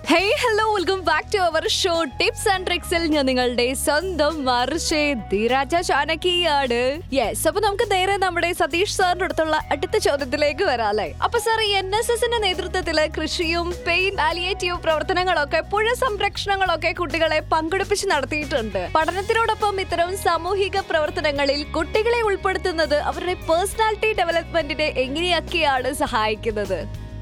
hey hello welcome back to our show tips and ട്രിക്സിൽ ഞാൻ നിങ്ങളുടെ സ്വന്തം മർഷേ ധീരാജ ചാനകിയാണ് യെസ് അപ്പൊ നമുക്ക് നേരെ നമ്മുടെ സതീഷ് സാറിന്റെ അടുത്തുള്ള അടുത്ത ചോദ്യത്തിലേക്ക് വരാം അല്ലേ അപ്പൊ സാർ ഈ എൻ എസ് എസിന്റെ നേതൃത്വത്തില് കൃഷിയും പെയിൻ പാലിയേറ്റീവ് പ്രവർത്തനങ്ങളൊക്കെ പുഴ സംരക്ഷണങ്ങളൊക്കെ കുട്ടികളെ പങ്കെടുപ്പിച്ച് നടത്തിയിട്ടുണ്ട് പഠനത്തിനോടൊപ്പം ഇത്തരം സാമൂഹിക പ്രവർത്തനങ്ങളിൽ കുട്ടികളെ ഉൾപ്പെടുത്തുന്നത് അവരുടെ പേഴ്സണാലിറ്റി ഡെവലപ്മെന്റിനെ എങ്ങനെയൊക്കെയാണ് സഹായിക്കുന്നത്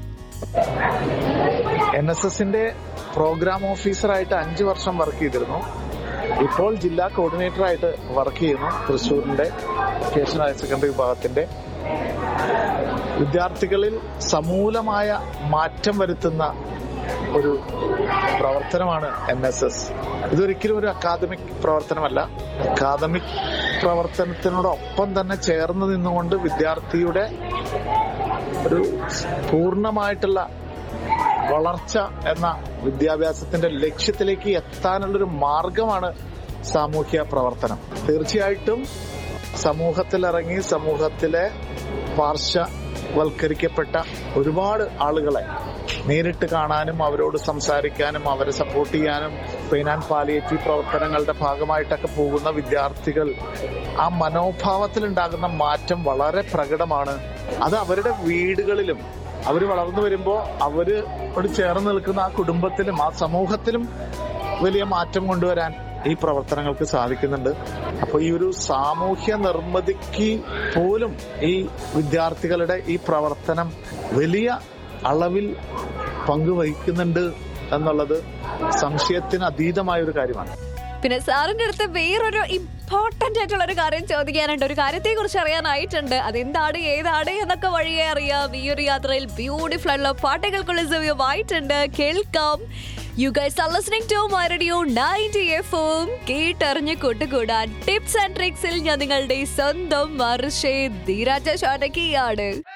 എൻ എസ് എസിന്റെ പ്രോഗ്രാം ഓഫീസറായിട്ട് അഞ്ചു വർഷം വർക്ക് ചെയ്തിരുന്നു ഇപ്പോൾ ജില്ലാ കോർഡിനേറ്റർ ആയിട്ട് വർക്ക് ചെയ്യുന്നു തൃശ്ശൂരിന്റെ വൊക്കേഷണൽ ഹയർ സെക്കൻഡറി വിഭാഗത്തിന്റെ വിദ്യാർത്ഥികളിൽ സമൂലമായ മാറ്റം വരുത്തുന്ന ഒരു പ്രവർത്തനമാണ് എൻ എസ് എസ് ഇതൊരിക്കലും ഒരു അക്കാദമിക് പ്രവർത്തനമല്ല അക്കാദമിക് പ്രവർത്തനത്തിനോടൊപ്പം തന്നെ ചേർന്ന് നിന്നുകൊണ്ട് വിദ്യാർത്ഥിയുടെ ഒരു പൂർണ്ണമായിട്ടുള്ള വളർച്ച എന്ന വിദ്യാഭ്യാസത്തിന്റെ ലക്ഷ്യത്തിലേക്ക് എത്താനുള്ളൊരു മാർഗമാണ് സാമൂഹ്യ പ്രവർത്തനം തീർച്ചയായിട്ടും സമൂഹത്തിലിറങ്ങി സമൂഹത്തിലെ പാർശ്വവൽക്കരിക്കപ്പെട്ട ഒരുപാട് ആളുകളെ നേരിട്ട് കാണാനും അവരോട് സംസാരിക്കാനും അവരെ സപ്പോർട്ട് ചെയ്യാനും പെയിൻ ആൻഡ് പാലിയേറ്റീവ് പ്രവർത്തനങ്ങളുടെ ഭാഗമായിട്ടൊക്കെ പോകുന്ന വിദ്യാർത്ഥികൾ ആ മനോഭാവത്തിൽ ഉണ്ടാകുന്ന മാറ്റം വളരെ പ്രകടമാണ് അത് അവരുടെ വീടുകളിലും അവർ വളർന്നു വരുമ്പോൾ അവരോട് ചേർന്ന് നിൽക്കുന്ന ആ കുടുംബത്തിലും ആ സമൂഹത്തിലും വലിയ മാറ്റം കൊണ്ടുവരാൻ ഈ പ്രവർത്തനങ്ങൾക്ക് സാധിക്കുന്നുണ്ട് അപ്പോൾ ഈ ഒരു സാമൂഹ്യ നിർമ്മിതിക്ക് പോലും ഈ വിദ്യാർത്ഥികളുടെ ഈ പ്രവർത്തനം വലിയ അളവിൽ പങ്കുവഹിക്കുന്നുണ്ട് എന്നുള്ളത് സംശയത്തിന് അതീതമായ ഒരു കാര്യമാണ് പിന്നെ സാറിന്റെ അടുത്ത് വേറൊരു ഇമ്പോർട്ടന്റ് ആയിട്ടുള്ള ഒരു കാര്യം ചോദിക്കാനുണ്ട് ഒരു കാര്യത്തെ കുറിച്ച് അറിയാനായിട്ടുണ്ട് അതെന്താണ് ഏതാണ് എന്നൊക്കെ വഴിയെ അറിയാം ഈ ഒരു യാത്രയിൽ ബ്യൂട്ടിഫുൾ ആയിട്ടുള്ള പാട്ടുകൾക്കുള്ള സമയമായിട്ടുണ്ട് കേൾക്കാം you guys are listening to my radio 90 എഫും കേട്ടറിഞ്ഞ് കൂട്ടുകൂടാൻ ടിപ്സ് ആൻഡ് ട്രിക്സിൽ ഞാൻ നിങ്ങളുടെ സ്വന്തം മർഷേ ധീരാജ ഷാനകിയാണ്